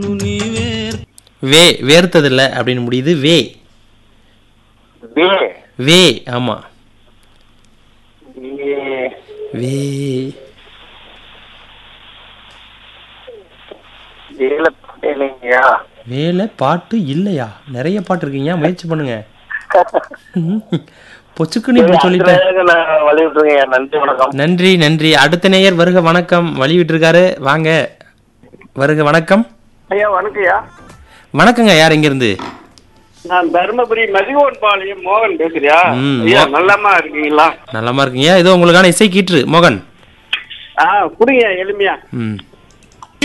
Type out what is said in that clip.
வே வேர்த்ததில்ல அப்படின்னு முடியுது வே வே வே ஆமா வே- வே வேலை இல்லைங்கய்யா வேலை பாட்டு இல்லையா நிறைய பாட்டு இருக்கீங்க முயற்சி பண்ணுங்க பொச்சுக்குன்னு இப்படி சொல்லிட்டேன் அடுத்த நான் வழி விட்டுருங்கய்யா நன்றி வணக்கம் நன்றி நன்றி அடுத்த நேயர் வருக வணக்கம் வழி விட்டுருக்காரு வாங்க வருக வணக்கம் ஐயா வணக்கம்யா வணக்கங்க யார் இருந்து நான் தருமபுரி மதிகோன் பாளையம் மோகன் பேசுறியா ம், ஐயா மோ- நலமா இருக்கீங்களா நலமா இருக்கீங்க ஏதோ உங்களுக்கான இசை கீற்று மோகன் ஆ குடுங்க எளிமையா ம்